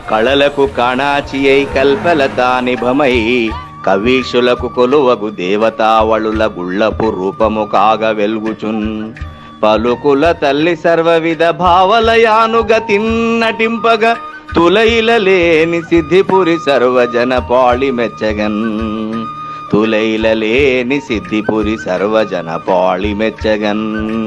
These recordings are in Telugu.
కళలకు కాణాచియై కల్పలతా నిభమై కవీషులకు కొలువగు దేవతావళుల గుళ్ళపు రూపము కాగ వెల్గుచున్ పలుకుల తల్లి సర్వవిధ భావలయానుగతిన్ నటింపగ తులైల లేని సిద్ధిపురి సర్వజన పాళి మెచ్చగన్ తులైల లేని సిద్ధిపురి సర్వజన పాళి మెచ్చగన్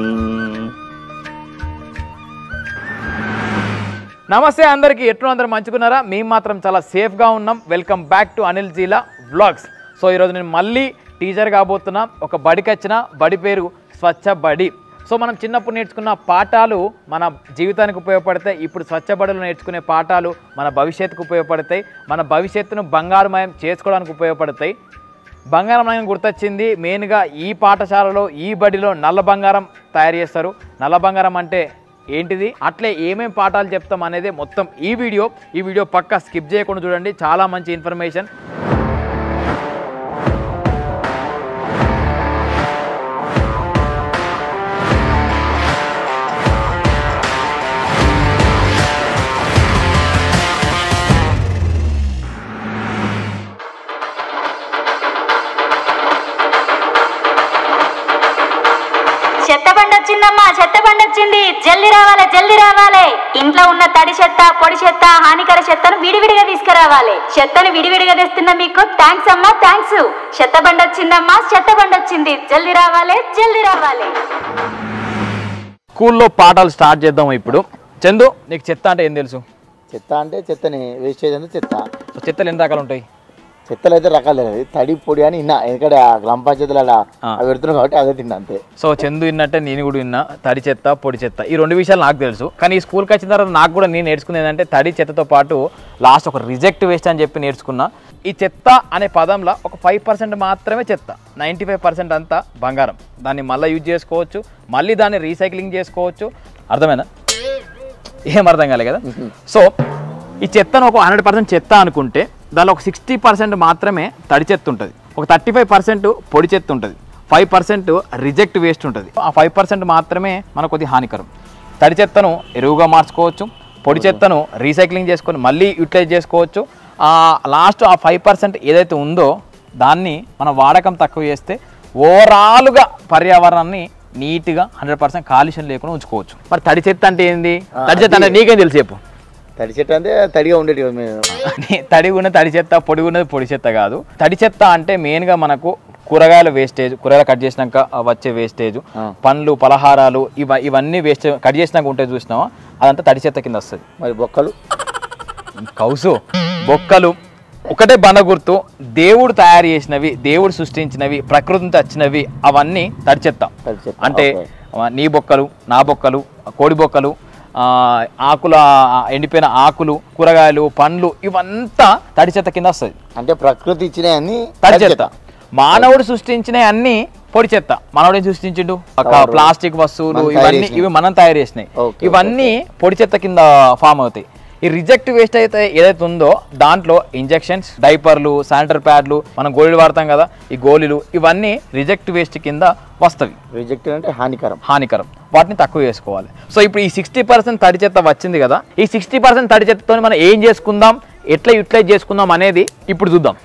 నమస్తే అందరికీ ఎట్లు అందరూ మంచుకున్నారా మేము మాత్రం చాలా సేఫ్గా ఉన్నాం welcome back to Anil Geela vlogs so ఈరోజు నేను మళ్ళీ టీచర్ కాబోతున్నా ఒక బడికి వచ్చిన బడి పేరు స్వచ్ఛ బడి సో మనం చిన్నప్పుడు నేర్చుకున్న పాఠాలు మన జీవితానికి ఉపయోగపడతాయి ఇప్పుడు స్వచ్ఛ బడులు నేర్చుకునే పాఠాలు మన భవిష్యత్తుకు ఉపయోగపడతాయి మన భవిష్యత్తును బంగారుమయం చేసుకోవడానికి ఉపయోగపడతాయి బంగారం నాకు గుర్తొచ్చింది మెయిన్గా ఈ పాఠశాలలో ఈ బడిలో నల్ల బంగారం తయారు చేస్తారు నల్ల బంగారం అంటే ఏంటిది అట్లే ఏమేం పాఠాలు చెప్తాం అనేది మొత్తం ఈ వీడియో ఈ వీడియో పక్కా స్కిప్ చేయకుండా చూడండి చాలా మంచి ఇన్ఫర్మేషన్ చెత్త బండి వచ్చిందమ్మా చెత్త బండి వచ్చింది జల్ది రావాలి జల్ది రావాలి ఇంట్లో ఉన్న తడి చెత్త పొడి చెత్త హానికర చెత్తను విడివిడిగా తీసుకురావాలి చెత్తను విడివిడిగా తెస్తున్న మీకు థ్యాంక్స్ అమ్మా థ్యాంక్స్ చెత్త బండి వచ్చిందమ్మా చెత్త బండి వచ్చింది జల్ది రావాలి జల్ది రావాలి స్కూల్లో పాఠాలు స్టార్ట్ చేద్దాం ఇప్పుడు చందు నీకు చెత్త అంటే ఏం తెలుసు చెత్త అంటే చెత్తని వేస్టేజ్ అంటే చెత్త సో చెత్తలు ఎన్ని రకాలు ఉంటాయి చెత్తలు అయితే రకాలు తెలియదు తడి పొడి అని విన్నా ఎందుకంటే ఆ గ్రామ పంచాయతీలో అలా అవి పెడుతున్నాం కాబట్టి అదే తిన్నా అంతే సో చందు విన్నట్టే నేను కూడా విన్నా తడి చెత్త పొడి చెత్త ఈ రెండు విషయాలు నాకు తెలుసు కానీ ఈ స్కూల్కి వచ్చిన తర్వాత నాకు కూడా నేను నేర్చుకునేది ఏంటంటే తడి చెత్తతో పాటు లాస్ట్ ఒక రిజెక్ట్ వేస్ట్ అని చెప్పి నేర్చుకున్నా ఈ చెత్త అనే పదంలో ఒక ఫైవ్ పర్సెంట్ మాత్రమే చెత్త నైంటీ ఫైవ్ పర్సెంట్ అంతా బంగారం దాన్ని మళ్ళీ యూజ్ చేసుకోవచ్చు మళ్ళీ దాన్ని రీసైక్లింగ్ చేసుకోవచ్చు అర్థమైనా ఏం అర్థం కాలే కదా సో ఈ చెత్తను ఒక హండ్రెడ్ పర్సెంట్ చెత్త అనుకుంటే దానిలో ఒక సిక్స్టీ పర్సెంట్ మాత్రమే తడి చెత్త ఉంటుంది ఒక థర్టీ ఫైవ్ పర్సెంట్ పొడి చెత్త ఉంటుంది ఫైవ్ పర్సెంట్ రిజెక్ట్ వేస్ట్ ఉంటుంది ఆ ఫైవ్ పర్సెంట్ మాత్రమే మనకు కొద్ది హానికరం తడి చెత్తను ఎరువుగా మార్చుకోవచ్చు పొడి చెత్తను రీసైక్లింగ్ చేసుకొని మళ్ళీ యూటిలైజ్ చేసుకోవచ్చు ఆ లాస్ట్ ఆ ఫైవ్ పర్సెంట్ ఏదైతే ఉందో దాన్ని మన వాడకం తక్కువ చేస్తే ఓవరాల్గా పర్యావరణాన్ని నీట్గా హండ్రెడ్ పర్సెంట్ కాలుష్యం లేకుండా ఉంచుకోవచ్చు మరి తడి చెత్త అంటే ఏంది తడి చెత్త అంటే నీకేం తెలుసు చెప్పు తడి చెట్టు అంటే తడిగా ఉండేది కదా మేము నీ తడి ఉన్న తడి చెత్త పొడి ఉన్నది పొడి చెత్త కాదు తడి చెత్త అంటే మెయిన్గా మనకు కూరగాయల వేస్టేజ్ కూరగాయలు కట్ చేసినాక వచ్చే వేస్టేజ్ పండ్లు పలహారాలు ఇవ ఇవన్నీ వేస్ట్ కట్ చేసినాక ఉంటే చూసినావా అదంతా తడి చెత్త కింద వస్తుంది మరి బొక్కలు కౌసు బొక్కలు ఒకటే బండ గుర్తు దేవుడు తయారు చేసినవి దేవుడు సృష్టించినవి ప్రకృతి నుంచి వచ్చినవి అవన్నీ తడి చెత్త తడి చెత్త, అంటే ఓకే. ఆ, నీ బొక్కలు నా బొక్కలు కోడి బొక్కలు ఆ, ఆకుల ఆ, ఎండిపోయిన ఆకులు కూరగాయలు పండ్లు ఇవంతా తడి చెత్త కింద వస్తుంది అంటే ప్రకృతి ఇచ్చినవన్నీ తడి చెత్త మానవుడు సృష్టించిన అన్ని పొడి చెత్త మానవుడు ఏం సృష్టించిండు ఒక కవర్లు. ప్లాస్టిక్ వస్తువులు మనం తయారు ఇవన్నీ చేసినవి. ఇవి మనం తయారు చేసినాయి ఓకే, ఇవన్నీ పొడి చెత్త కింద ఫామ్ అవుతాయి ఈ రిజెక్ట్ వేస్ట్ అయితే ఏదైతే ఉందో దాంట్లో ఇంజెక్షన్స్ డైపర్లు శానిటరీ ప్యాడ్లు మనం గోళీలు వాడతాం కదా ఈ గోళీలు ఇవన్నీ రిజెక్ట్ వేస్ట్ కింద వస్తవి రిజెక్ట్ అంటే హానికరం హానికరం వాటిని తక్కువ చేసుకోవాలి సో ఇప్పుడు ఈ సిక్స్టీ పర్సెంట్ తడి చెత్త వచ్చింది కదా ఈ సిక్స్టీ పర్సెంట్ తడి చెత్తతో మనం ఏం చేసుకుందాం ఎట్లా యూటిలైజ్ చేసుకుందాం అనేది ఇప్పుడు చూద్దాం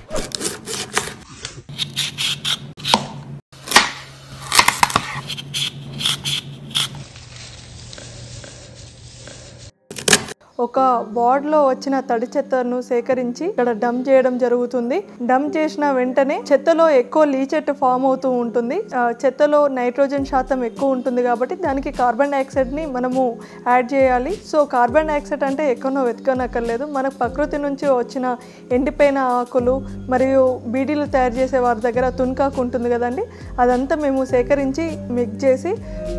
ఒక వార్డ్లో వచ్చిన తడి చెత్తను సేకరించి ఇక్కడ డంప్ చేయడం జరుగుతుంది డంప్ చేసిన వెంటనే చెత్తలో ఎక్కువ లీచెట్ ఫామ్ అవుతూ ఉంటుంది ఆ, చెత్తలో నైట్రోజన్ శాతం ఎక్కువ ఉంటుంది కాబట్టి దానికి కార్బన్ డైఆక్సైడ్ని మనము యాడ్ చేయాలి సో కార్బన్ డైఆక్సైడ్ అంటే ఎక్కడో వెతకనక్కర్లేదు మనకు ప్రకృతి నుంచి వచ్చిన ఎండిపోయిన ఆకులు మరియు బీడీలు తయారు చేసే వారి దగ్గర తున్కాకు ఉంటుంది కదండి అదంతా మేము సేకరించి మిక్స్ చేసి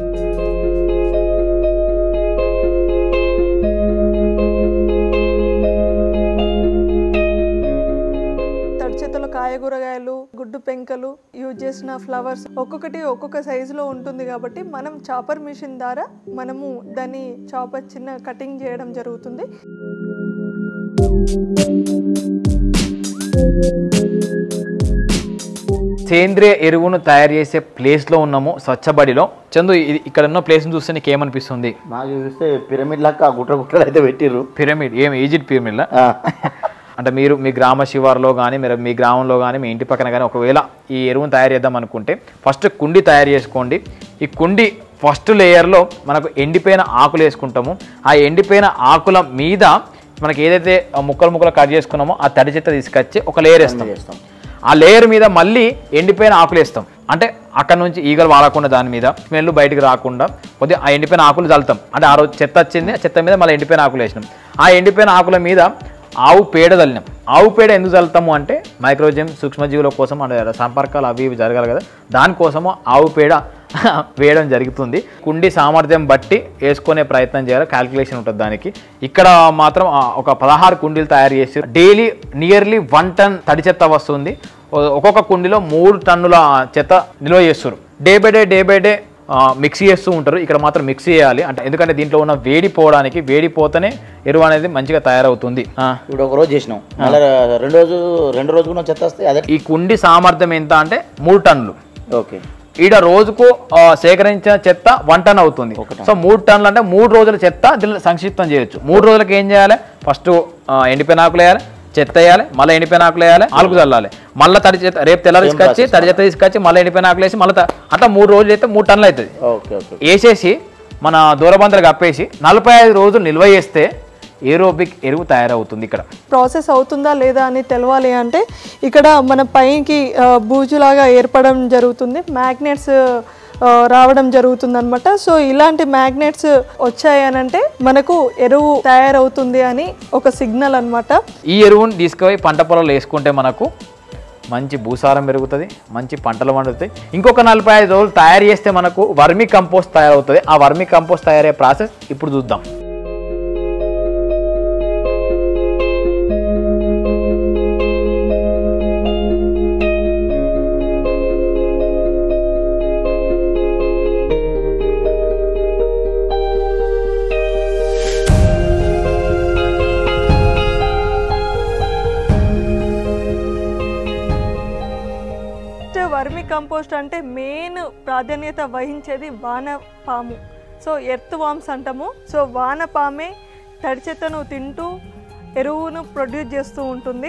తడి చేతుల కాయగూరగాయలు గుడ్డు పెంకలు యూజ్ చేసిన ఫ్లవర్స్ ఒక్కొక్కటి ఒక్కొక్క సైజులో ఉంటుంది కాబట్టి మనం చాపర్ మిషన్ ద్వారా మనము దాన్ని చాపర్ చిన్న కటింగ్ చేయడం జరుగుతుంది సేంద్రియ ఎరువును తయారు చేసే ప్లేస్లో ఉన్నాము స్వచ్ఛబడిలో చందు ఇది ఇక్కడ ఉన్న ప్లేస్ని చూస్తే నీకు ఏమనిపిస్తుంది మాకు చూస్తే పిరమిడ్ లాగా గుట్ర గుట్టలు అయితే పెట్టిర్రు పిరమిడ్ ఏం ఈజిప్ట్ పిరమిడ్లా ఆ. అంటే మీరు మీ గ్రామ శివారులో కానీ మీరు మీ గ్రామంలో కానీ మీ ఇంటి పక్కన కానీ ఒకవేళ ఈ ఎరువును తయారు చేద్దాం అనుకుంటే ఫస్ట్ కుండి తయారు చేసుకోండి ఈ కుండి ఫస్ట్ లేయర్లో మనకు ఎండిపోయిన ఆకులు వేసుకుంటాము ఆ ఎండిపోయిన ఆకుల మీద మనకి ఏదైతే ఆ ముక్కలు ముక్కలు కట్ చేసుకున్నామో ఆ తడి చెత్త తీసుకొచ్చి ఒక లేయర్ వేస్తాం చేస్తాం ఆ లేయర్ మీద మళ్ళీ ఎండిపోయిన ఆకులు వేస్తాం అంటే అక్కడ నుంచి ఈగలు వాడకుండా దాని మీద స్మెల్ బయటికి రాకుండా కొద్దిగా ఆ ఎండిపోయిన ఆకులు చల్లుతాం అంటే ఆ రోజు చెత్త వచ్చింది ఆ చెత్త మీద మళ్ళీ ఎండిపోయిన ఆకులు వేసినాం ఆ ఎండిపోయిన ఆకుల మీద ఆవు పేడ చల్లినాం ఆవు పేడ ఎందుకు చల్లుతాము అంటే మైక్రోజెమ్ సూక్ష్మజీవుల కోసం అంటే సంపర్కాలు అవి ఇవి జరగాలి కదా దానికోసము ఆవు పేడ వేయడం జరుగుతుంది కుండి సామర్థ్యం బట్టి వేసుకునే ప్రయత్నం చేయాలి క్యాల్కులేషన్ ఉంటుంది దానికి ఇక్కడ మాత్రం ఆ, ఒక పదహారు కుండీలు తయారు చేసి డైలీ నియర్లీ వన్ టన్ తడి చెత్త వస్తుంది ఒ- ఒక్కొక్క కుండీలో మూడు టన్నుల చెత్త నిల్వ చేస్తారు day by day day by day మిక్సీ చేస్తూ ఉంటారు ఇక్కడ మాత్రం మిక్సీ చేయాలి అంటే ఎందుకంటే దీంట్లో ఉన్న వేడి పోవడానికి వేడి పోతేనే ఎరువు అనేది మంచిగా తయారవుతుంది ఆ. ఇప్పుడు ఒక రోజు చేసినాం మళ్ళీ రెండు రోజు రెండు రోజు కూడా చెత్త వస్తే అదే ఈ కుండి సామర్థ్యం ఎంత అంటే మూడు టన్నులు ఓకే ఈడ రోజుకు ఆ, సేకరించిన చెత్త వన్ టన్ అవుతుంది సో మూడు టన్నులు అంటే మూడు రోజుల చెత్త దీనిలో సంక్షిప్తం చేయొచ్చు మూడు రోజులకి ఏం చేయాలి ఫస్ట్ ఎండిపోయిన ఆకులు వేయాలి చెత్త వేయాలి మళ్ళీ ఎండిపోయిన ఆకులు వేయాలి ఆకులు చల్లాలి మళ్ళీ తడి చెత్త రేపు తెల్లారి తీసుకొచ్చి తడి చెత్త తీసుకొచ్చి మళ్ళీ ఎండిపోయిన ఆకులు వేసి మళ్ళీ త- అట్లా మూడు రోజులు అయితే మూడు టన్నులు అవుతుంది ఓకే ఓకే వేసేసి మన దూరబందలు కప్పేసి నలభై ఐదు రోజులు నిల్వ చేస్తే ఏరోబిక్ ఎరువు తయారవుతుంది ఇక్కడ ప్రాసెస్ అవుతుందా లేదా అని తెలవాలి అంటే ఇక్కడ మన పైకి ఆ, బూజులాగా ఏర్పడడం జరుగుతుంది మ్యాగ్నెట్స్ ఆ, రావడం జరుగుతుంది అనమాట సో ఇలాంటి మ్యాగ్నెట్స్ వచ్చాయనంటే మనకు ఎరువు తయారవుతుంది అని ఒక సిగ్నల్ అన్నమాట ఈ ఎరువుని తీసుకుపోయి పంట పొలాలు వేసుకుంటే మనకు మంచి భూసారం పెరుగుతుంది మంచి పంటలు పండుతాయి ఇంకొక నలభై ఐదు రోజులు తయారు చేస్తే మనకు వర్మి కంపోస్ట్ తయారవుతుంది ఆ వర్మి కంపోస్ట్ తయారయ్యే ప్రాసెస్ ఇప్పుడు చూద్దాం వర్మి కంపోస్ట్ అంటే మెయిన్ ప్రాధాన్యత వహించేది వానపాము సో ఎర్త్ వామ్స్ అంటాము సో వానపామే తడి చెత్తను తింటూ ఎరువును ప్రొడ్యూస్ చేస్తూ ఉంటుంది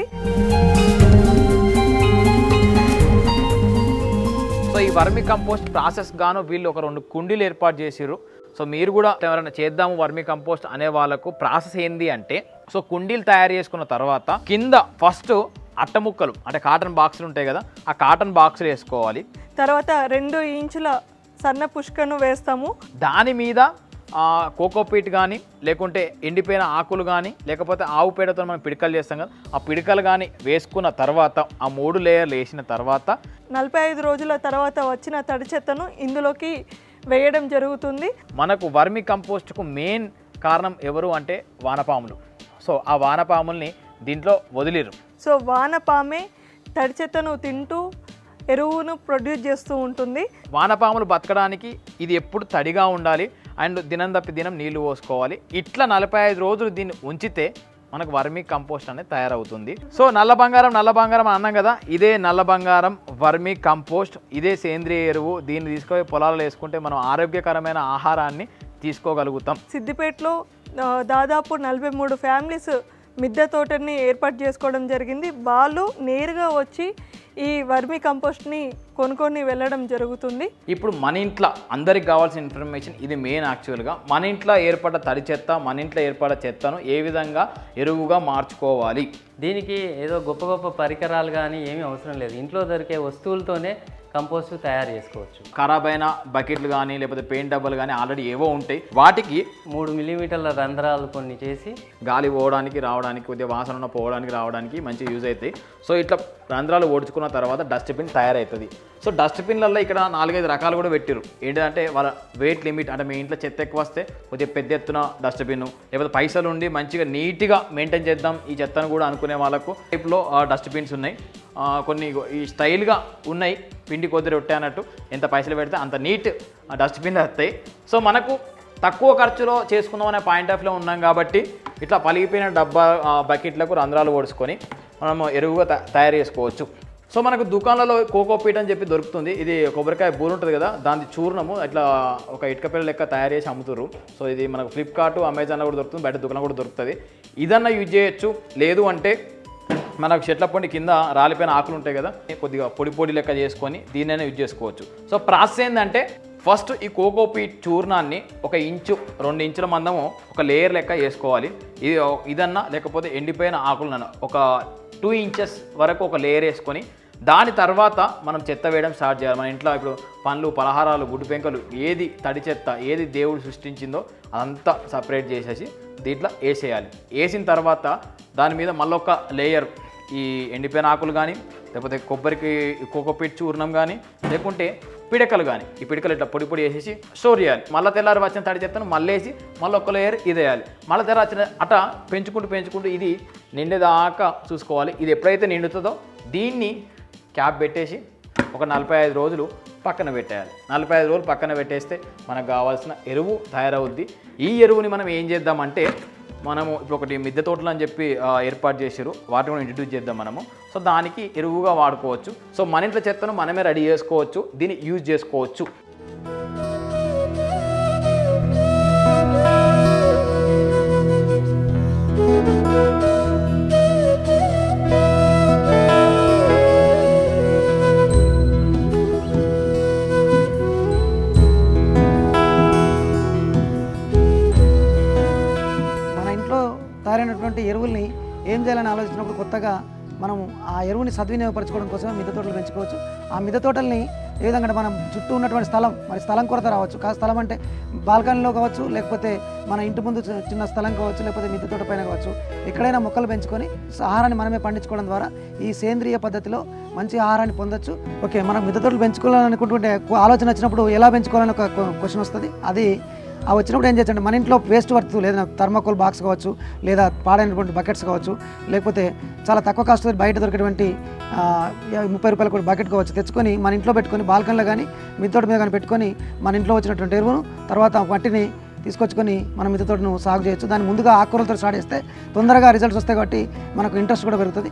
సో ఈ వర్మి కంపోస్ట్ ప్రాసెస్ గాను వీళ్ళు ఒక రెండు కుండీలు ఏర్పాటు చేసిర్రు సో మీరు కూడా ఎవరైనా చేద్దాము వర్మి కంపోస్ట్ అనే వాళ్ళకు ప్రాసెస్ ఏంది అంటే సో కుండీలు తయారు చేసుకున్న తర్వాత కింద ఫస్ట్ అట్టముక్కలు అంటే కాటన్ బాక్సులు ఉంటాయి కదా ఆ కాటన్ బాక్సులు వేసుకోవాలి తర్వాత రెండు ఇంచుల సన్న పుష్కను వేస్తాము దాని మీద ఆ, కోకోపీట్ కానీ లేకుంటే ఎండిపోయిన ఆకులు కానీ లేకపోతే ఆవు పేడతో మనం పిడకలు చేస్తాం కదా ఆ పిడకలు కానీ వేసుకున్న తర్వాత ఆ మూడు లేయర్లు వేసిన తర్వాత నలభై ఐదు రోజుల తర్వాత వచ్చిన తడి చెత్తను ఇందులోకి వేయడం జరుగుతుంది మనకు వర్మి కంపోస్ట్కు మెయిన్ కారణం ఎవరు అంటే వానపాములు సో ఆ వానపాముల్ని దీంట్లో వదిలిరు సో వానపామే తడి చెత్తను తింటూ ఎరువును ప్రొడ్యూస్ చేస్తూ ఉంటుంది వానపాములు బతకడానికి ఇది ఎప్పుడు తడిగా ఉండాలి అండ్ దినం తప్పి దినం నీళ్లు పోసుకోవాలి ఇట్లా నలభై ఐదు రోజులు దీన్ని ఉంచితే మనకు వర్మి కంపోస్ట్ అనేది తయారవుతుంది సో నల్ల బంగారం నల్ల బంగారం అని అన్నాం కదా ఇదే నల్ల బంగారం వర్మి కంపోస్ట్ ఇదే సేంద్రియ ఎరువు దీన్ని తీసుకొని పొలాల్లో వేసుకుంటే మనం ఆరోగ్యకరమైన ఆహారాన్ని తీసుకోగలుగుతాం సిద్దిపేటలో ఆ, దాదాపు నలభై మూడు ఫ్యామిలీస్ మిద్దె తోటని ఏర్పాటు చేసుకోవడం జరిగింది వాళ్ళు నేరుగా వచ్చి ఈ వర్మి కంపోస్ట్ని కొనుక్కొని వెళ్ళడం జరుగుతుంది ఇప్పుడు మన ఇంట్లో అందరికి కావాల్సిన ఇన్ఫర్మేషన్ ఇది మెయిన్ యాక్చువల్గా మన ఇంట్లో ఏర్పడ్డ తడి చెత్త మన ఇంట్లో ఏర్పడ్డ చెత్తను ఏ విధంగా ఎరువుగా మార్చుకోవాలి దీనికి ఏదో గొప్ప గొప్ప పరికరాలు కానీ ఏమీ అవసరం లేదు ఇంట్లో దొరికే వస్తువులతోనే కంపోస్ట్ తయారు చేసుకోవచ్చు ఖరాబ్ అయిన బకెట్లు కానీ లేకపోతే పెయింట్ డబ్బాలు కానీ ఆల్రెడీ ఏవో ఉంటాయి వాటికి మూడు మిల్లీమీటర్ల రంధ్రాలు కొన్ని చేసి గాలి పోవడానికి రావడానికి కొద్దిగా వాసన ఉన్న పోవడానికి రావడానికి మంచి యూజ్ అవుతాయి సో ఇట్లా రంధ్రాలు ఓడ్చుకున్న తర్వాత డస్ట్బిన్ తయారవుతుంది సో డస్ట్బిన్లలో ఇక్కడ నాలుగైదు రకాలు కూడా పెట్టారు ఏంటంటే వాళ్ళ వెయిట్ లిమిట్ అంటే మీ ఇంట్లో చెత్త ఎక్కువ వస్తే కొద్దిగా పెద్ద ఎత్తున డస్ట్బిన్ లేకపోతే పైసలు ఉండి మంచిగా నీట్గా మెయింటైన్ చేద్దాం ఈ చెత్తను కూడా అనుకునే వాళ్ళకు టైప్లో డస్ట్బిన్స్ ఉన్నాయి ఆ, కొన్ని ఇగో ఈ స్టైల్గా ఉన్నాయి పిండి కొద్ది రొట్టె అన్నట్టు ఎంత పైసలు పెడితే అంత నీట్ డస్ట్బిన్ వస్తాయి సో మనకు తక్కువ ఖర్చులో చేసుకుందాం అనే పాయింట్ ఆఫ్ లో ఉన్నాం కాబట్టి ఇట్లా పలిగిపోయిన డబ్బా ఆ, బకెట్లకు రంధ్రాలు ఓడుచుకొని మనము ఎరువుగా త- తయారు చేసుకోవచ్చు సో మనకు దుకాణాలలో కోకోపీట్ అని చెప్పి దొరుకుతుంది ఇది కొబ్బరికాయ బూరు ఉంటుంది కదా దాని చూర్ణము ఇట్లా ఒక ఇటుక పిల్ల లెక్క తయారు చేసి అమ్ముతారు సో ఇది మనకు ఫ్లిప్కార్ట్ అమెజాన్లో కూడా దొరుకుతుంది బయట దుకాణం కూడా దొరుకుతుంది ఇదన్నా యూజ్ చేయొచ్చు లేదు అంటే మనకు చెట్ల పొండి కింద రాలిపోయిన ఆకులు ఉంటాయి కదా కొద్దిగా పొడి పొడి లెక్క చేసుకొని దీన్నైనా యూజ్ చేసుకోవచ్చు సో ప్రాసెస్ ఏంటంటే ఫస్ట్ ఈ కోకోపీట్ చూర్ణాన్ని ఒక ఇంచు రెండు ఇంచుల మందము ఒక లేయర్ లెక్క వేసుకోవాలి ఇది ఇదన్నా లేకపోతే ఎండిపోయిన ఆకులన్నా ఒక టూ ఇంచెస్ వరకు ఒక లేయర్ వేసుకొని దాని తర్వాత మనం చెత్త వేయడం స్టార్ట్ చేయాలి మన ఇంట్లో ఇప్పుడు పండ్లు పలహారాలు గుడ్డు పెంకలు ఏది తడి చెత్త ఏది దేవుడు సృష్టించిందో అదంతా సపరేట్ చేసేసి దీంట్లో వేసేయాలి వేసిన తర్వాత దాని మీద మళ్ళొక లేయర్ ఈ ఎండిపోయిన ఆకులు కానీ లేకపోతే కొబ్బరికి కోకోపీట్ చూర్ణం కానీ లేకుంటే పిడకలు కానీ ఈ పిడకలు ఇట్లా పొడి పొడి వేసేసి స్టోర్ చేయాలి మళ్ళీ తెల్లారి వచ్చిన తడి చెత్తను మళ్ళీ వేసి మళ్ళీ ఒక లేయర్ ఇది వేయాలి మళ్ళీ తెల్లారి వచ్చిన అట పెంచుకుంటూ పెంచుకుంటూ ఇది నిండేదాకా చూసుకోవాలి ఇది ఎప్పుడైతే నిండుతుందో దీన్ని క్యాప్ పెట్టేసి ఒక నలభై ఐదు రోజులు పక్కన పెట్టేయాలి నలభై ఐదు రోజులు పక్కన పెట్టేస్తే మనకు కావాల్సిన ఎరువు తయారవుద్ది ఈ ఎరువుని మనం ఏం చేద్దామంటే మనము ఇప్పుడు ఒకటి మిద్దె తోటలు అని చెప్పి ఆ, ఏర్పాటు చేశారు వాటిని కూడా ఇంట్రడ్యూస్ చేద్దాం మనము సో దానికి ఎరువుగా వాడుకోవచ్చు సో మన ఇంట్లో చెత్తను మనమే రెడీ చేసుకోవచ్చు దీన్ని యూజ్ చేసుకోవచ్చు మన ఇంట్లో తయారైనటువంటి ఎరువుల్ని ఏం చేయాలని ఆలోచించినప్పుడు కొత్తగా మనం ఆ ఎరువుని సద్వినియోగపరచుకోవడం కోసం మిద్దె తోటలు పెంచుకోవచ్చు ఆ మిద్దె తోటల్ని ఏ విధంగా అంటే మనం చుట్టూ ఉన్నటువంటి స్థలం మరి స్థలం కొరత రావచ్చు కా స్థలం అంటే బాల్కనీలో కావచ్చు లేకపోతే మన ఇంటి ముందు చి- చిన్న స్థలం కావచ్చు లేకపోతే మిద్దె తోట పైన కావచ్చు ఎక్కడైనా మొక్కలు పెంచుకొని ఆహారాన్ని మనమే పండించుకోవడం ద్వారా ఈ సేంద్రియ పద్ధతిలో మంచి ఆహారాన్ని పొందొచ్చు ఓకే మనం మిద్దె తోటలు పెంచుకోవాలనుకుంటుంటే ఆలోచన వచ్చినప్పుడు ఎలా పెంచుకోవాలని ఒక క్వశ్చన్ వస్తుంది అది ఆ వచ్చినప్పుడు ఏం చేయొచ్చు మన ఇంట్లో వేస్ట్ వస్తువు లేదా థర్మాకోల్ బాక్స్ కావచ్చు లేదా పాడైనటువంటి బకెట్స్ కావచ్చు లేకపోతే చాలా తక్కువ కాస్ట్ బయట దొరికేటువంటి ఆ, యా- ముప్పై రూపాయల కూడా బకెట్ కావచ్చు తెచ్చుకొని మన ఇంట్లో పెట్టుకొని బాల్కనీలో కానీ మిద్దతోట మీద కానీ పెట్టుకొని మన ఇంట్లో వచ్చినటువంటి ఎరువును తర్వాత మట్టిని తీసుకొచ్చుకొని మనం మిద్దె తోటను సాగు చేయొచ్చు దాన్ని ముందుగా ఆకుకూరలతో స్టార్ట్ చేస్తే తొందరగా రిజల్ట్స్ వస్తాయి కాబట్టి మనకు ఇంట్రెస్ట్ కూడా పెరుగుతుంది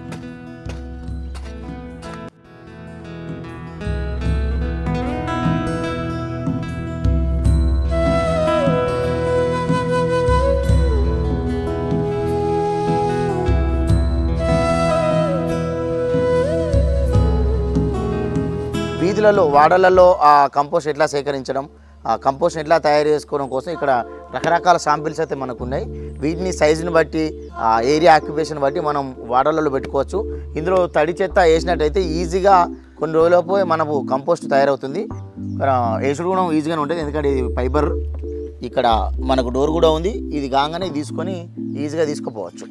వీధులలో వాడలలో ఆ కంపోస్ట్ ఎట్లా సేకరించడం ఆ కంపోస్ట్ ఎట్లా తయారు చేసుకోవడం కోసం ఇక్కడ రకరకాల శాంపిల్స్ అయితే మనకు ఉన్నాయి వీటిని సైజుని బట్టి ఆ ఏరియా ఆక్యుపేషన్ బట్టి మనం వాడలలో పెట్టుకోవచ్చు ఇందులో తడి చెత్త వేసినట్టయితే ఈజీగా కొన్ని రోజులపు మనకు కంపోస్ట్ తయారవుతుంది ఇక్కడ వేసుడు కూడా ఈజీగానే ఉంటుంది ఎందుకంటే ఇది ఫైబర్ ఇక్కడ మనకు డోర్ కూడా ఉంది ఇది కాగానే తీసుకొని ఈజీగా తీసుకుపోవచ్చు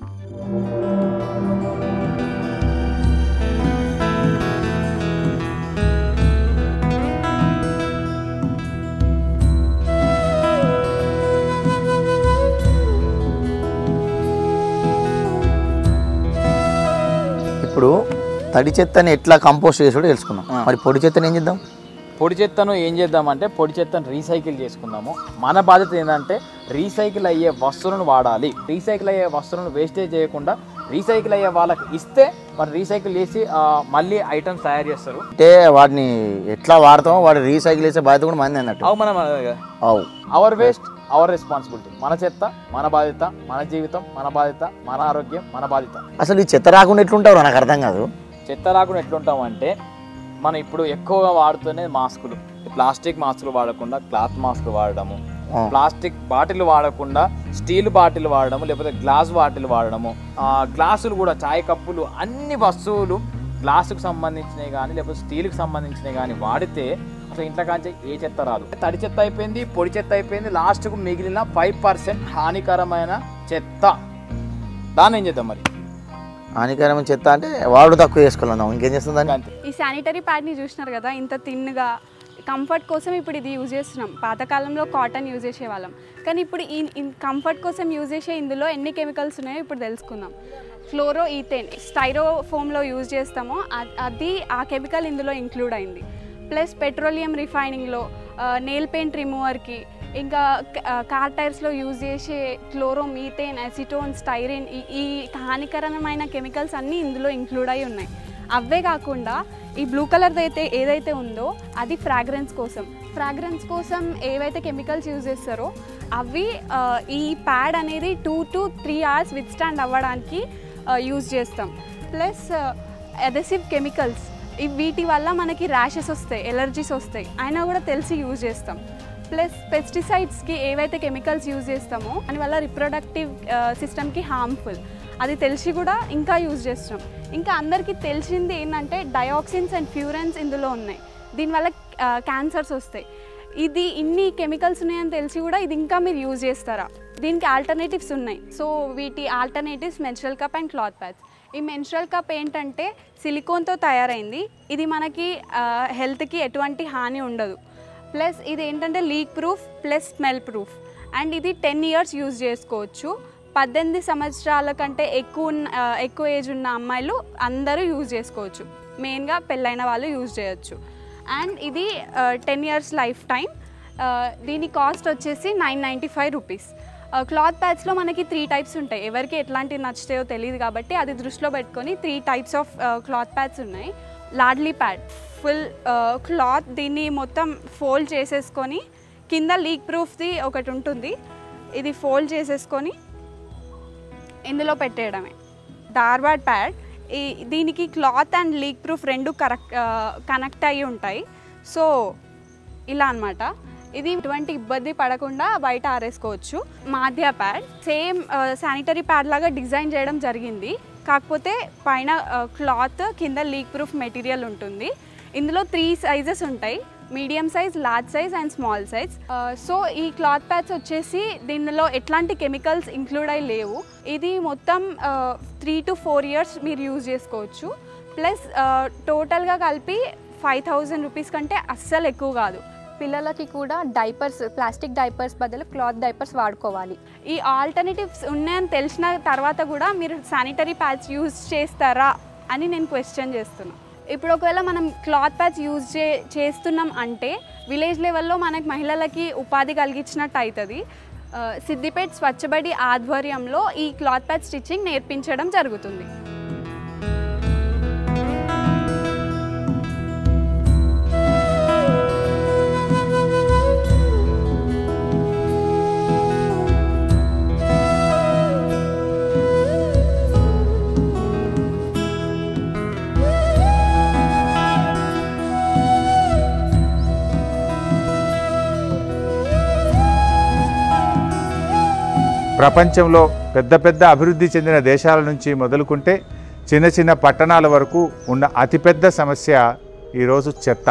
ఇప్పుడు తడి చెత్తని ఎట్లా కంపోస్ట్ చేసుడో తెలుసుకుందాం మరి పొడి చెత్తని ఏం చేద్దాం పొడి చెత్తను ఏం చేద్దామంటే పొడి చెత్తను రీసైకిల్ చేసుకుందాము మన బాధ్యత ఏంటంటే రీసైకిల్ అయ్యే వస్తువులను వాడాలి రీసైకిల్ అయ్యే వస్తువులను వేస్టేజ్ చేయకుండా రీసైకిల్ అయ్యే వాళ్ళకి ఇస్తే వాళ్ళు రీసైకిల్ చేసి ఆ, మళ్ళీ ఐటమ్స్ తయారు చేస్తారు అంటే వాటిని ఎట్లా వాడతామో వాడు రీసైకిల్ చేసే బాధ్యత కూడా మంది అన్నట్టు అవు మనం అవు అవర్ వేస్ట్ అవర్ రెస్పాన్సిబిలిటీ మన చెత్త మన బాధ్యత మన జీవితం మన బాధ్యత మన ఆరోగ్యం మన బాధ్యత అసలు ఈ చెత్త రాకుండా ఎట్లుంటావు నాకు అర్థం కాదు చెత్త రాకుండా ఎట్లుంటామంటే మనం ఇప్పుడు ఎక్కువగా వాడుతున్నది మాస్కులు ప్లాస్టిక్ మాస్కులు వాడకుండా క్లాత్ మాస్కులు వాడడము ఆ. ప్లాస్టిక్ బాటిల్ వాడకుండా స్టీల్ బాటిల్ వాడడము లేకపోతే గ్లాస్ బాటిల్ వాడడము ఆ, గ్లాసులు కూడా చాయ్ కప్పులు అన్ని వస్తువులు గ్లాసుకు సంబంధించినవి కానీ లేకపోతే స్టీల్కి సంబంధించినవి కానీ వాడితే అసలు ఇంట్లో కాంచి ఏ చెత్త రాదు తడి చెత్త అయిపోయింది పొడి చెత్త అయిపోయింది లాస్ట్కు మిగిలిన ఫైవ్ పర్సెంట్ హానికరమైన చెత్త దాన్ని ఏం చేద్దాం మరి హానికరమైన చెత్త అంటే వాడు తక్కువ చేసుకోవాలి ఇంకేం చేస్తుంది దాన్ని అంతే ఈ శానిటరీ ప్యాడ్ని చూసినారు కదా ఇంత తిన్నుగా కంఫర్ట్ కోసం ఇప్పుడు ఇది యూజ్ చేస్తున్నాం పాతకాలంలో కాటన్ యూజ్ చేసేవాళ్ళం కానీ ఇప్పుడు ఈ కంఫర్ట్ కోసం యూజ్ చేసే ఇందులో ఎన్ని కెమికల్స్ ఉన్నాయో ఇప్పుడు తెలుసుకుందాం ఫ్లోరో ఈథేన్ స్టైరో ఫోమ్లో యూజ్ చేస్తామో అ- అది ఆ కెమికల్ ఇందులో ఇంక్లూడ్ అయింది ప్లస్ పెట్రోలియం రిఫైనింగ్లో నెయిల్ పెయింట్ రిమూవర్కి ఇంకా కార్ టైర్స్లో యూజ్ చేసే క్లోరో మీథేన్ అసిటోన్ స్టైరిన్ ఈ ఈ హానికరమైన కెమికల్స్ అన్నీ ఇందులో ఇంక్లూడ్ అయి ఉన్నాయి అవే కాకుండా ఈ బ్లూ కలర్ అయితే ఏదైతే ఉందో అది ఫ్రాగ్రెన్స్ కోసం ఫ్రాగ్రెన్స్ కోసం ఏవైతే కెమికల్స్ యూజ్ చేస్తారో అవి ఆ, ఈ ప్యాడ్ అనేది two to three hours withstand అవ్వడానికి యూజ్ చేస్తాం ప్లస్ అదెసివ్ కెమికల్స్ వీటి వల్ల మనకి ర్యాషెస్ వస్తాయి ఎలర్జీస్ వస్తాయి అయినా కూడా తెలిసి యూజ్ చేస్తాం ప్లస్ పెస్టిసైడ్స్కి ఏవైతే కెమికల్స్ యూజ్ చేస్తామో దానివల్ల రిప్రొడక్టివ్ సిస్టమ్కి హార్మ్ఫుల్ అది తెలిసి కూడా ఇంకా యూజ్ చేస్తాం ఇంకా అందరికీ తెలిసింది ఏంటంటే డయాక్సిన్స్ అండ్ ఫ్యూరెన్స్ ఇందులో ఉన్నాయి దీనివల్ల క్యాన్సర్స్ వస్తాయి ఇది ఇన్ని కెమికల్స్ ఉన్నాయని తెలిసి కూడా ఇది ఇంకా మీరు యూజ్ చేస్తారా దీనికి ఆల్టర్నేటివ్స్ ఉన్నాయి సో వీటి alternatives menstrual cup and cloth pads ఈ మెన్స్ట్రల్ కప్ ఏంటంటే సిలికోన్తో తయారైంది ఇది మనకి హెల్త్కి ఎటువంటి హాని ఉండదు ప్లస్ ఇది ఏంటంటే leak proof plus smell proof and ఇది టెన్ ఇయర్స్ యూజ్ చేసుకోవచ్చు పద్దెనిమిది సంవత్సరాల కంటే ఎక్కువ ఉన్న ఆ, ఎక్కువ ఏజ్ ఉన్న అమ్మాయిలు అందరూ యూజ్ చేసుకోవచ్చు మెయిన్గా పెళ్ళైన వాళ్ళు యూజ్ చేయొచ్చు అండ్ ఇది టెన్ ఇయర్స్ లైఫ్ టైం దీని కాస్ట్ వచ్చేసి nine ninety five rupees cloth ప్యాడ్స్లో మనకి త్రీ టైప్స్ ఉంటాయి ఎవరికి ఎట్లాంటివి నచ్చుతాయో తెలియదు కాబట్టి అది దృష్టిలో పెట్టుకొని three types of cloth pads ఉన్నాయి లాడ్లీ ప్యాడ్ ఫుల్ క్లాత్ దీన్ని మొత్తం ఫోల్డ్ చేసేసుకొని కింద లీక్ ప్రూఫ్ది ఒకటి ఉంటుంది ఇది ఫోల్డ్ చేసేసుకొని ఇందులో పెట్టేయడమే డార్బాడ్ ప్యాడ్ ఈ దీనికి క్లాత్ అండ్ లీక్ ప్రూఫ్ రెండు కరెక్ట్ కనెక్ట్ అయ్యి ఉంటాయి సో ఇలా అన్నమాట ఇది ఎటువంటి ఇబ్బంది పడకుండా బయట ఆరేసుకోవచ్చు మాధ్య ప్యాడ్ సేమ్ శానిటరీ ప్యాడ్ లాగా డిజైన్ చేయడం జరిగింది కాకపోతే పైన క్లాత్ కింద లీక్ ప్రూఫ్ మెటీరియల్ ఉంటుంది ఇందులో త్రీ సైజెస్ ఉంటాయి medium size large size and small size so ఈ క్లాత్ ప్యాడ్స్ వచ్చేసి దీనిలో ఎట్లాంటి కెమికల్స్ ఇంక్లూడ్ అయి లేవు ఇది మొత్తం త్రీ టు ఫోర్ ఇయర్స్ మీరు యూజ్ చేసుకోవచ్చు ప్లస్ టోటల్గా కలిపి ఫైవ్ థౌజండ్ రూపీస్ కంటే అస్సలు ఎక్కువ కాదు పిల్లలకి కూడా డైపర్స్ ప్లాస్టిక్ డైపర్స్ బదులు క్లాత్ డైపర్స్ వాడుకోవాలి ఈ ఆల్టర్నేటివ్స్ ఉన్నాయని తెలిసిన తర్వాత కూడా మీరు శానిటరీ ప్యాడ్స్ యూజ్ చేస్తారా అని నేను క్వశ్చన్ చేస్తున్నాను ఇప్పుడు ఒకవేళ మనం క్లాత్ ప్యాడ్స్ యూజ్ చే చేస్తున్నాం అంటే విలేజ్ లెవెల్లో మనకి మహిళలకి ఉపాధి కలిగించినట్టు అవుతుంది ఆ, సిద్దిపేట్ స్వచ్ఛబడి ఆధ్వర్యంలో ఈ క్లాత్ ప్యాడ్ స్టిచ్చింగ్ నేర్పించడం జరుగుతుంది ప్రపంచంలో పెద్ద పెద్ద అభివృద్ధి చెందిన దేశాల నుంచి మొదలుకుంటే చిన్న చిన్న పట్టణాల వరకు ఉన్న అతిపెద్ద సమస్య ఈరోజు చెత్త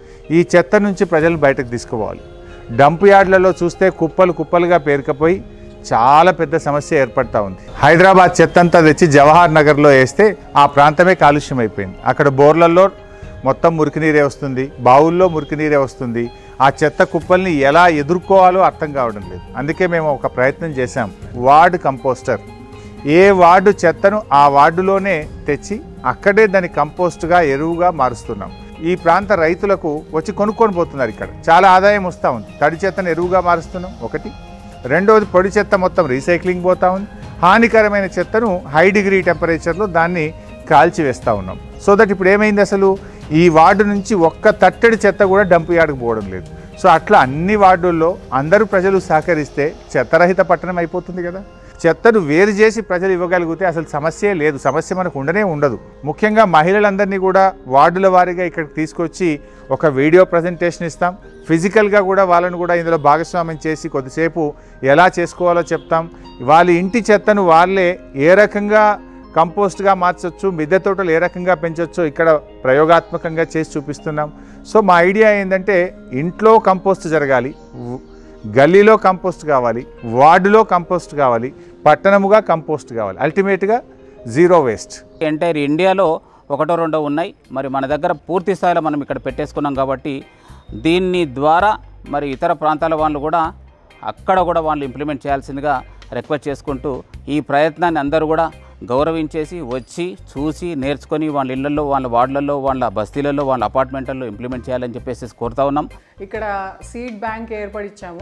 ఈ చెత్త నుంచి ప్రజలను బయటకు తీసుకుపోవాలి డంప్ యార్డ్లలో చూస్తే కుప్పలు కుప్పలుగా పేరుకపోయి చాలా పెద్ద సమస్య ఏర్పడతా ఉంది హైదరాబాద్ చెత్త అంతా తెచ్చి జవహర్ నగర్లో వేస్తే ఆ ప్రాంతమే కాలుష్యం అయిపోయింది అక్కడ బోర్లలో మొత్తం మురికి నీరే వస్తుంది బావుల్లో మురికి నీరే వస్తుంది ఆ చెత్త కుప్పల్ని ఎలా ఎదుర్కోవాలో అర్థం కావడం లేదు అందుకే మేము ఒక ప్రయత్నం చేశాం వార్డ్ కంపోస్టర్ ఏ వార్డు చెత్తను ఆ వార్డులోనే తెచ్చి అక్కడే దాన్ని కంపోస్ట్గా ఎరువుగా మారుస్తున్నాం ఈ ప్రాంత రైతులకు వచ్చి కొనుక్కొని పోతున్నారు ఇక్కడ చాలా ఆదాయం వస్తూ ఉంది తడి చెత్తను ఎరువుగా మారుస్తున్నాం ఒకటి రెండవది పొడి చెత్త మొత్తం రీసైక్లింగ్ పోతా ఉంది హానికరమైన చెత్తను హై డిగ్రీ టెంపరేచర్లో దాన్ని కాల్చి వేస్తూ ఉన్నాం సో దట్ ఇప్పుడు ఏమైంది అసలు ఈ వార్డు నుంచి ఒక్క తట్టడి చెత్త కూడా డంప్ యార్డ్కి పోవడం లేదు సో అట్లా అన్ని వార్డుల్లో అందరూ ప్రజలు సహకరిస్తే చెత్తరహిత పట్టణం అయిపోతుంది కదా చెత్తను వేరు చేసి ప్రజలు ఇవ్వగలిగితే అసలు సమస్యే లేదు సమస్య మనకు ఉండనే ఉండదు ముఖ్యంగా మహిళలందరినీ కూడా వార్డుల వారీగా ఇక్కడికి తీసుకొచ్చి ఒక వీడియో ప్రజెంటేషన్ ఇస్తాం ఫిజికల్గా కూడా వాళ్ళని కూడా ఇందులో భాగస్వామ్యం చేసి కొద్దిసేపు ఎలా చేసుకోవాలో చెప్తాం వాళ్ళ ఇంటి చెత్తను వాళ్ళే ఏ రకంగా కంపోస్ట్గా మార్చొచ్చు మిద్దె తోటలు ఏ రకంగా పెంచొచ్చో ఇక్కడ ప్రయోగాత్మకంగా చేసి చూపిస్తున్నాం సో మా ఐడియా ఏంటంటే ఇంట్లో కంపోస్ట్ జరగాలి వ్- గల్లీలో కంపోస్ట్ కావాలి వార్డులో కంపోస్ట్ కావాలి పట్టణముగా కంపోస్ట్ కావాలి అల్టిమేట్గా జీరో వేస్ట్ ఎంటైర్ ఇండియాలో ఒకటో రెండో ఉన్నాయి మరి మన దగ్గర పూర్తి స్థాయిలో మనం ఇక్కడ పెట్టేసుకున్నాం కాబట్టి దీన్ని ద్వారా మరి ఇతర ప్రాంతాల వాళ్ళు కూడా అక్కడ కూడా వాళ్ళు ఇంప్లిమెంట్ చేయాల్సిందిగా రిక్వెస్ట్ చేసుకుంటూ ఈ ప్రయత్నాన్ని అందరూ కూడా గౌరవించేసి వచ్చి చూసి నేర్చుకొని వాళ్ళ ఇళ్లలో వాళ్ళ వార్డులలో వాళ్ళ బస్తీలలో వాళ్ళ అపార్ట్మెంట్లలో ఇంప్లిమెంట్ చేయాలని చెప్పేసి కోరుతా ఉన్నాం ఇక్కడ సీడ్ బ్యాంక్ ఏర్పడిచ్చాము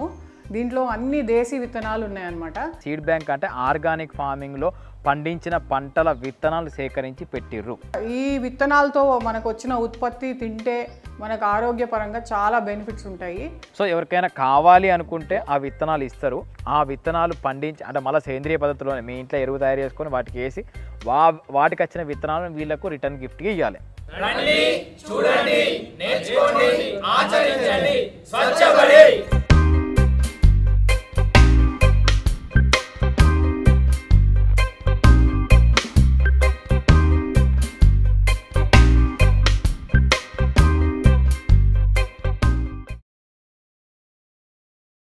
దీంట్లో అన్ని దేశీ విత్తనాలు ఉన్నాయన్నమాట సీడ్ బ్యాంక్ అంటే ఆర్గానిక్ ఫార్మింగ్లో పండించిన పంటల విత్తనాలు సేకరించి పెట్టిర్రు ఈ విత్తనాలతో మనకు వచ్చిన ఉత్పత్తి తింటే మనకు ఆరోగ్యపరంగా చాలా బెనిఫిట్స్ ఉంటాయి సో ఎవరికైనా కావాలి అనుకుంటే ఆ విత్తనాలు ఇస్తారు ఆ విత్తనాలు పండించి అంటే మళ్ళీ సేంద్రియ పద్ధతిలోనే మీ ఇంట్లో ఎరువు తయారు చేసుకొని వాటికి వేసి వా వాటికి వచ్చిన విత్తనాలను వీళ్ళకు రిటర్న్ గిఫ్ట్గా ఇవ్వాలి రండి చూడండి నేర్చుకోండి ఆచరించండి స్వచ్ఛ